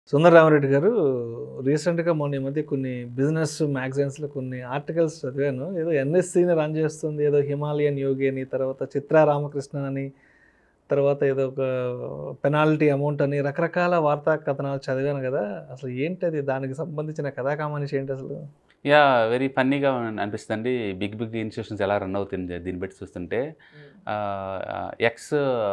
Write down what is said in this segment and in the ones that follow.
సుందర రామరెడ్డి గారు రీసెంట్గా మొన్న ఈ మధ్య కొన్ని బిజినెస్ మ్యాగజైన్స్లో కొన్ని ఆర్టికల్స్ చదివాను ఏదో ఎన్ఎస్సిని రన్ చేస్తుంది ఏదో హిమాలయన్ యోగి అని తర్వాత చిత్రా రామకృష్ణన్ అని తర్వాత ఏదో ఒక పెనాల్టీ అమౌంట్ అని రకరకాల వార్తా కథనాలు చదివాను కదా అసలు ఏంటి అది దానికి సంబంధించిన కథాకామానిషి ఏంటి అసలు యా వెరీ ఫన్నీగా అనిపిస్తుంది బిగ్ బిగ్ ఇన్స్టిట్యూషన్స్ ఎలా రన్ అవుతుంది దీన్ని బట్టి చూస్తుంటే ఎక్స్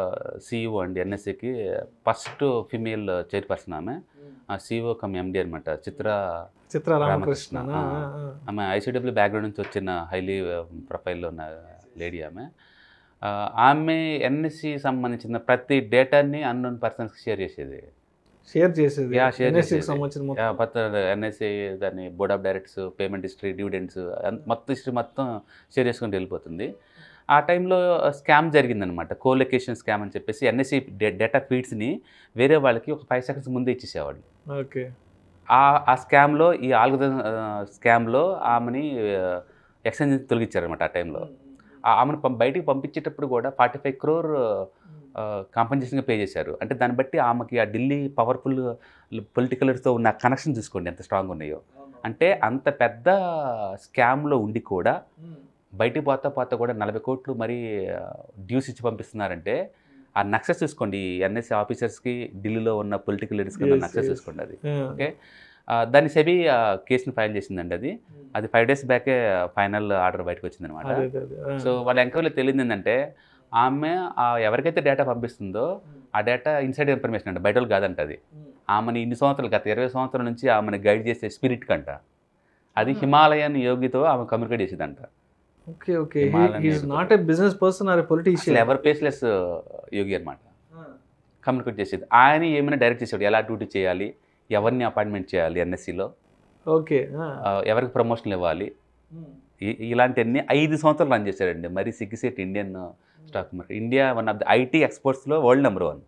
సిఇఓ అండి ఎన్ఎస్సికి ఫస్ట్ ఫిమేల్ చైర్పర్సన్ ఆమె సిఇఓ కమ్ ఎండి అనమాట చిత్ర చిత్రా రామకృష్ణ రామకృష్ణ, ఆమె ఐసీడబ్ల్యూ బ్యాక్గ్రౌండ్ నుంచి వచ్చిన హైలీ ప్రొఫైల్లో ఉన్న లేడీ ఆమె ఆ, ఆమె ఎన్ఎస్సి సంబంధించిన ప్రతి డేటాని అన్నోన్ పర్సన్స్కి షేర్ చేసేది షేర్ చేసేది Yeah, share NSC కి చేసేది. సంబంధించిన మొత్తం కొత్త ఎన్ఎస్ఏ దాన్ని board of directors payment history dividends మొత్తం హిస్టరీ మొత్తం షేర్ చేసుకుంటూ వెళ్ళిపోతుంది ఆ టైంలో స్కామ్ జరిగిందనమాట కోలొకేషన్ స్కామ్ అని చెప్పేసి ఎన్ఎస్సి డేటా ఫీడ్స్ని వేరే వాళ్ళకి ఒక ఫైవ్ సెకండ్స్ ముందే ఇచ్చేసేవాళ్ళు ఓకే ఆ ఆ స్కామ్లో ఈ ఆల్గదం స్కామ్లో ఆమెని ఎక్స్చేంజ్ తొలగించారనమాట ఆ టైంలో ఆ- ఆమెను పం- బయటికి పంపించేటప్పుడు కూడా ఫార్టీ ఫైవ్ క్రోర్ కాంపన్సేషన్గా పే చేశారు అంటే దాన్ని బట్టి ఆమెకి ఆ ఢిల్లీ పవర్ఫుల్ పొలిటికల్తో ఉన్న కనెక్షన్ చూసుకోండి ఎంత స్ట్రాంగ్ ఉన్నాయో అంటే అంత పెద్ద స్కామ్లో ఉండి కూడా బయటికి పోతా పోతా కూడా నలభై కోట్లు మరీ డ్యూస్ ఇచ్చి పంపిస్తున్నారంటే ఆ నక్సెస్ చూసుకోండి ఎన్ఎస్సీ ఆఫీసర్స్కి ఢిల్లీలో ఉన్న పొలిటికల్ లీడర్స్కి ఉన్న Yes, నక్సెస్ yes. చూసుకోండి అది ఓకే ఆ, దాన్ని సెబీ ఆ, కేసుని ఫైల్ చేసిందండి అది అది ఫైవ్ డేస్ బ్యాకే ఫైనల్ ఆర్డర్ బయటకు వచ్చిందనమాట అదే అదే అదే. ఆ. సో వాళ్ళ ఎంక్వైరీలో తెలియదు ఏంటంటే ఆమె ఆ ఎవరికైతే డేటా పంపిస్తుందో ఆ డేటా ఇన్సైడ్ ఇన్ఫర్మేషన్ అంట బయట వాళ్ళు కాదంట అది ఆమెని ఇన్ని సంవత్సరాలు గత ఇరవై సంవత్సరాల నుంచి ఆమెను గైడ్ చేసే స్పిరిట్ కంట అది హిమాలయన్ యోగితో ఆమె కమ్యూనికేట్ చేసేదంట okay okay Himalayan is yogi. Not a business person or a అసలు పొలిటీషియన్ ఎవరు పేస్లెస్ యోగి అనమాట కమ్యూనికేట్ చేసేది ఆయన ఏమైనా డైరెక్ట్ చేసేవాడు ఎలా డ్యూటీ చేయాలి ఎవరిని అపాయింట్మెంట్ చేయాలి ఎన్ఎస్సిలో ఓకే ఎవరికి ప్రమోషన్లు ఇవ్వాలి ఇ- ఇలాంటివన్నీ ఐదు సంవత్సరాలు రన్ చేశారండి మరి సిగ్గిసేట్ Indian stock market India one of the IT ఎక్స్పోర్ట్స్లో world number one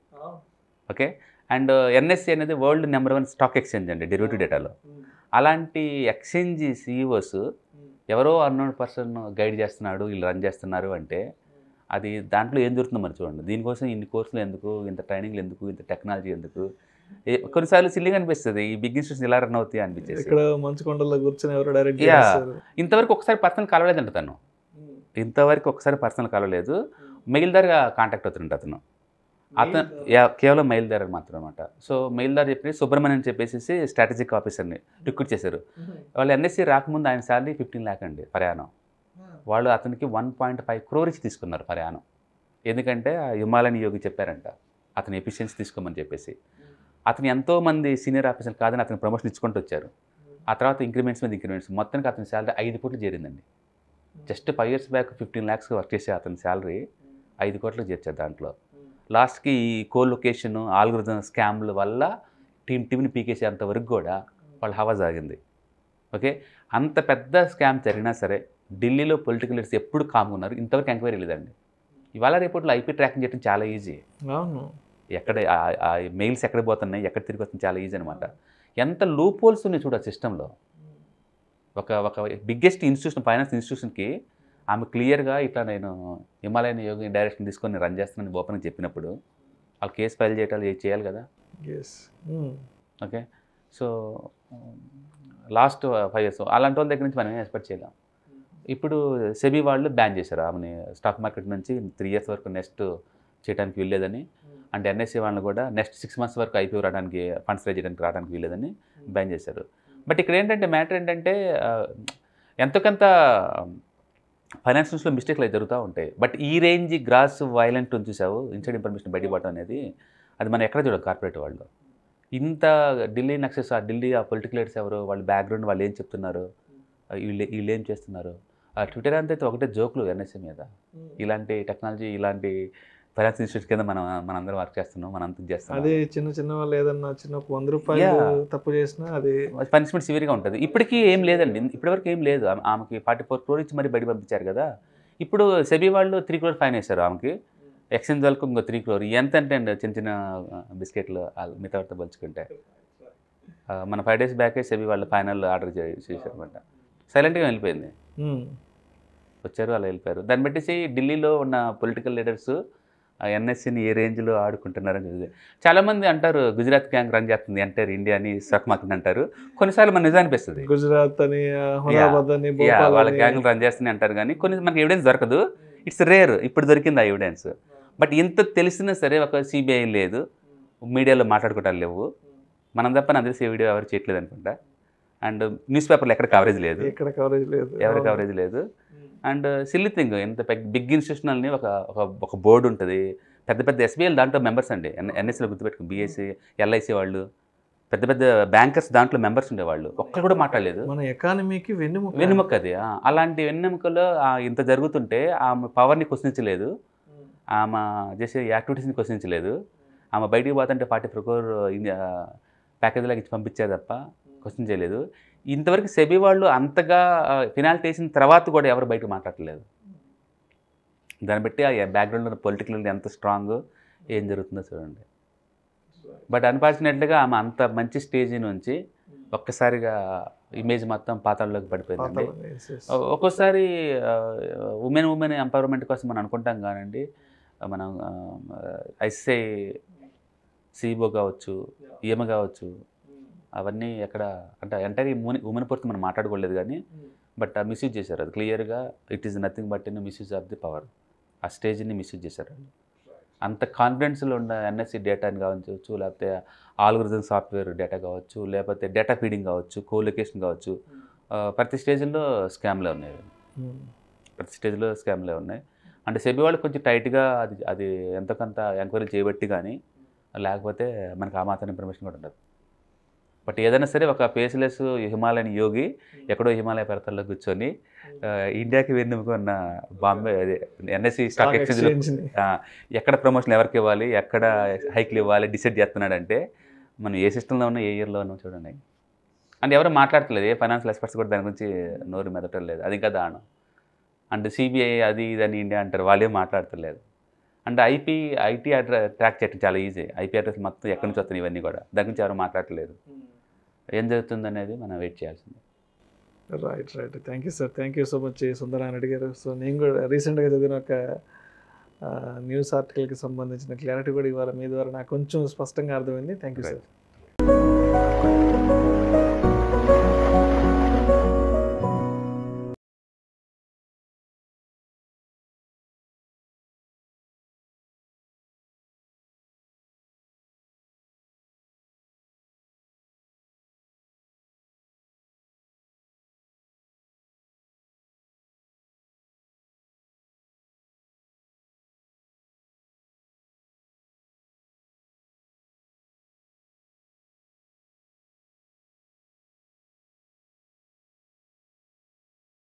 okay and NSE అనేది world number one stock exchange అండి డెరివేటివ్ డేటాలో అలాంటి ఎక్స్చేంజ్ సీఈఓస్ ఎవరో అన్నోన్ పర్సన్ గైడ్ చేస్తున్నాడు వీళ్ళు రన్ చేస్తున్నారు అంటే అది దాంట్లో ఏం జరుగుతుందో మరి చూడండి దీనికోసం ఇన్ని కోర్సులు ఎందుకు ఇంత ట్రైనింగ్లు ఎందుకు ఇంత టెక్నాలజీ ఎందుకు ఏ- కొన్నిసార్లు సిల్లిగా అనిపిస్తుంది ఈ బిగ్ ఇన్స్టిట్యూషన్ ఎలా రన్ అవుతాయి అనిపించేసి ఇక్కడ మంచు కొండల్లో కూర్చొని ఎవరో డైరెక్ట్ Yeah. చేస్తారు ఇంతవరకు ఒకసారి పర్సనల్ కలవలేదంట తను ఇంతవరకు ఒకసారి పర్సనల్ కలవలేదు మెయిల్ ద్వారా కాంటాక్ట్ అవుతుంట అతను అతను యా కేవలం మెయిల్ ద్వారా మాత్రం అనమాట సో మెయిల్ ద్వారా చెప్పి సుబ్రహ్మణ్యం అని చెప్పేసి స్ట్రాటజిక్ ఆఫీసర్ని రిక్రూట్ చేశారు వాళ్ళు ఎన్ఎస్సి రాకముందు ఆయన శాలరీ ఫిఫ్టీన్ ల్యాక్ అండి ప్రయాణం వాళ్ళు అతనికి వన్ పాయింట్ ఫైవ్ క్రోర్ ఇచ్చి తీసుకున్నారు ప్రయాణం ఎందుకంటే ఆ హిమాలయన్ యోగి చెప్పారంట అతని ఎఫిషియన్సీ తీసుకోమని చెప్పేసి అతను ఎంతోమంది సీనియర్ ఆఫీసర్ కాదని అతను ప్రమోషన్ ఇచ్చుకుంటూ వచ్చారు ఆ తర్వాత ఇంక్రిమెంట్స్ మీద ఇంక్రిమెంట్స్ మొత్తానికి అతని శాలరీ ఐదు కోట్లు చేరిందండి just five years back fifteen lakhs work చేసే అతని శాలరీ ఐదు కోట్లకు చేర్చారు దాంట్లో లాస్ట్కి ఈ కో లొకేషన్ ఆల్గరిథం స్కామ్ల వల్ల టీం టీంని పీకేసేంత వరకు కూడా వాళ్ళ హవా సాగింది ఓకే అంత పెద్ద స్కామ్ జరిగినా సరే ఢిల్లీలో పొలిటికల్ లీడర్స్ ఎప్పుడు కాముకున్నారు ఇంతవరకు ఎంక్వైరీ లేదండి ఇవాళ రేపట్లో ఐపీ ట్రాకింగ్ చేయడం చాలా ఈజీ అవును ఎక్కడ ఆ- ఆ మెయిల్స్ ఎక్కడ పోతున్నాయి ఎక్కడ తిరిగి వస్తుంది చాలా ఈజీ అనమాట ఎంత లూప్ హోల్స్ ఉన్నాయి చూడ సిస్టంలో ఒక ఒక బిగ్గెస్ట్ ఇన్స్టిట్యూషన్ ఫైనాన్స్ ఇన్స్టిట్యూషన్కి ఆమె క్లియర్గా ఇట్లా నేను హిమాలయన్ యోగి డైరెక్షన్ తీసుకొని రన్ చేస్తున్నాను ఓపెన్గా చెప్పినప్పుడు వాళ్ళు కేసు ఫైల్ చేయటాలు ఏ- చేయాలి కదా yes okay so last five years అలాంటి వాళ్ళ దగ్గర నుంచి మనం ఏం ఎక్స్పెక్ట్ చేయలేం ఇప్పుడు సెబీ వాళ్ళు బ్యాన్ చేశారు ఆమెని స్టాక్ మార్కెట్ నుంచి త్రీ ఇయర్స్ వరకు నెక్స్ట్ చేయడానికి వీల్లేదని అండ్ ఎన్ఎస్సీ వాళ్ళని కూడా నెక్స్ట్ సిక్స్ మంత్స్ వరకు ఐపీఓ రావడానికి ఫండ్స్ రేజ్ చేయడానికి రావడానికి వీల్లేదని బ్యాన్ చేశారు బట్ ఇక్కడ ఏంటంటే మ్యాటర్ ఏంటంటే ఆ, ఎంతో కొంత ఫైనాన్షియల్స్లో మిస్టేక్లు అయితే జరుగుతూ ఉంటాయి బట్ ఈ రేంజ్ గ్రాస్ వైలెంట్ ఉంది చూసావు ఇన్సైడ్ ఇన్ఫర్మేషన్ బయటపడటం అనేది అది మనం ఎక్కడ చూడం కార్పొరేట్ వాళ్ళు ఇంత ఢిల్లీ నక్సెస్ ఆ ఢిల్లీ ఆ పొలిటికల్ లీడర్స్ ఎవరు వాళ్ళ బ్యాక్గ్రౌండ్ వాళ్ళు ఏం చెప్తున్నారు ఆ వీళ్ళు వీళ్ళు ఏం చేస్తున్నారు ఆ ట్విట్టర్ అంతా అయితే ఒకటే జోకులు ఎన్ఎస్ఏ మీద ఇలాంటి టెక్నాలజీ ఇలాంటి ఫైనాన్స్ ఇన్స్టిట్యూట్ కింద మనం మనందరం వర్క్ చేస్తున్నాం మనం అంత చేస్తున్నాం అదే చిన్న చిన్న వాళ్ళు ఏదన్నా చిన్న ఒక వంద రూపాయలు Yeah. తప్పు చేసినా అది పనిష్మెంట్ సివియర్గా ఉంటుంది ఇప్పటికీ ఏం లేదండి ఇప్పటివరకు ఏం లేదు ఆమె- ఆమెకి ఫార్టీ ఫోర్ క్రోర్ ఇచ్చి మరి బయట పంపించారు కదా ఇప్పుడు సెబీ వాళ్ళు త్రీ క్రోర్ ఫైన్ వేశారు ఆమెకి ఎక్స్చేంజ్ వాళ్ళకు ఇంకో త్రీ క్రోర్ ఎంత అంటే అండి చిన్న చిన్న ఆ, బిస్కెట్లు వాళ్ళు మిగతా వాటితో పంచుకుంటే ఆ, మన ఫైవ్ డేస్ బ్యాకే సెబీ వాళ్ళు ఫైనల్ ఆర్డర్ చేశారు అనమాట సైలెంట్గా వెళ్ళిపోయింది ఉమ్. వచ్చారు అలా వెళ్ళిపోయారు దాన్ని బట్టేసి ఢిల్లీలో ఉన్న పొలిటికల్ లీడర్స్ ఎన్ఎస్సిని ఏ రేంజ్లో ఆడుకుంటున్నారని చూసి చాలామంది అంటారు గుజరాత్ గ్యాంగ్ రన్ చేస్తుంది అంటారు ఇండియా అని స్టాక్ మార్కెట్ అంటారు కొన్నిసార్లు మన నిజం అనిపిస్తుంది గుజరాత్ అని ఆ, హునాబాద్ అని యా, భోపాల్ వాళ్ళ అని గ్యాంగ్లు రన్ చేస్తూనే అంటారు కానీ కొన్ని మనకి ఎవిడెన్స్ దొరకదు ఇట్స్ రేర్ ఇప్పుడు దొరికింది ఆ ఎవిడెన్స్ బట్ ఇంత తెలిసినా సరే ఒక సిబిఐ లేదు మీడియాలో మాట్లాడుకోవటాలు లేవు మనం తప్ప నాకు తెలిసి వీడియో ఎవరు చేయట్లేదు అనుకుంటా అండ్ న్యూస్ పేపర్లో ఎక్కడ కవరేజ్ లేదు ఎక్కడ కవరేజ్ లేదు ఎవరి కవరేజ్ లేదు అండ్ సిల్లీ థింగ్ ఇంత బిగ్ ఇన్స్టిట్యూషనల్ని ఒక ఒక ఒక బోర్డు ఉంటుంది పెద్ద పెద్ద ఎస్బీఐలు దాంట్లో మెంబర్స్ అండి ఎన్ ఎన్ఎస్సీలో గుర్తుపెట్టుకుని బీఎస్సీ ఎల్ఐసి వాళ్ళు పెద్ద పెద్ద బ్యాంకర్స్ దాంట్లో మెంబర్స్ ఉండేవాళ్ళు ఒక్కరు కూడా మాట్లాడలేదు మన ఎకానమీకి వెన్నుముక వెన్నెముక అది ఆ, అలాంటి వెన్నెముకలో ఆ, ఇంత జరుగుతుంటే ఆమె పవర్ని క్వశ్చించలేదు ఆమె చేసే యాక్టివిటీస్ని క్వశ్చించలేదు ఆమె బయటికి పోతుంటే ఫార్టీ ప్రకోర్ ఇండియా ప్యాకేజీలాగా ఇచ్చి పంపించే తప్ప క్వశ్చన్ చేయలేదు ఇంతవరకు సెబీ వాళ్ళు అంతగా ఫినాల్టీ వేసిన తర్వాత కూడా ఎవరు బయటకు మాట్లాడలేదు దాన్ని బట్టి ఆ బ్యాక్గ్రౌండ్లో పొలిటికల్ ఎంత స్ట్రాంగ్ ఏం జరుగుతుందో చూడండి బట్ అన్ఫార్చునేట్గా ఆమె అంత మంచి స్టేజ్ నుంచి ఒక్కసారిగా ఇమేజ్ మొత్తం పాతాళలోకి పడిపోయిందండి పాతాళం, yes, yes. ఒక్కోసారి ఉమెన్ ఉమెన్ ఎంపవర్మెంట్ కోసం మనం అనుకుంటాం కానండి మనం ఐసిఐ సీబో కావచ్చు ఈఎమ కావచ్చు అవన్నీ ఎక్కడ అంటే ఎంటైర్ ఉమెన్ పొర్త్ మనం మాట్లాడుకోలేదు కానీ బట్ మిస్యూజ్ చేశారు అది క్లియర్గా it is nothing but in misuse of the power ఆ స్టేజ్ని మిస్యూజ్ చేశారు వాళ్ళు. అంత కాన్ఫిడెన్స్లో ఉన్న ఎన్ఎస్సి డేటాని కావచ్చు లేకపోతే ఆల్గరిజం సాఫ్ట్వేర్ డేటా కావచ్చు లేకపోతే డేటా ఫీడింగ్ కావచ్చు కో లొకేషన్ కావచ్చు ఆ, ప్రతి స్టేజ్లో స్కామ్లే ఉన్నాయి Hmm. ప్రతి స్టేజ్లో స్కామ్లే ఉన్నాయి అంటే సెబీ వాళ్ళు కొంచెం టైట్గా అది అది ఎంతకంత ఎంక్వైరీ చేయబట్టి కానీ లేకపోతే మనకు ఆ మాత్రం ఇన్ఫర్మేషన్ కూడా ఉండదు బట్ ఏదైనా సరే ఒక పేస్లెస్ హిమాలయన్ యోగి ఎక్కడో హిమాలయ పర్వతాల్లో కూర్చొని ఆ, ఇండియాకి వెన్నుముకున్న బాంబే అదే ఎన్ఎస్సి స్టాక్ Stock ఎక్స్చేంజ్లో exchange ని. ఎక్కడ ప్రమోషన్ ఎవరికి ఇవ్వాలి ఎక్కడ హైక్లు ఇవ్వాలి డిసైడ్ చేస్తున్నాడంటే మనం ఏ సిస్టంలో ఉన్నా ఏ ఇయర్లో ఉన్నా చూడండి అంటే ఎవరు మాట్లాడట్లేదు ఏ ఫైనాన్షియల్ ఎక్స్పర్ట్స్ కూడా దాని గురించి నోరు మెదటం లేదు అది ఇంకా దానం అండ్ సిబిఐ అది ఇది అని ఇండియా అంటారు వాళ్ళేం మాట్లాడతలేదు అంటే ఐపీ ఐటీ అడ్రస్ ట్రాక్ చేయడం చాలా ఈజీ ఐపీ అడ్రస్ మొత్తం ఎక్కడి నుంచి వస్తున్నాయి ఇవన్నీ కూడా దాని గురించి ఎవరు మాట్లాడట్లేదు ఏం జరుగుతుంది అనేది మనం వెయిట్ చేయాల్సింది right right thank you sir thank you so much Sundarayana Reddy garu so నేను కూడా రీసెంట్గా చదివిన ఒక న్యూస్ ఆర్టికల్కి సంబంధించిన క్లారిటీ కూడా ఇవాళ మీ ద్వారా నాకు కొంచెం స్పష్టంగా అర్థమైంది థ్యాంక్ యూ సార్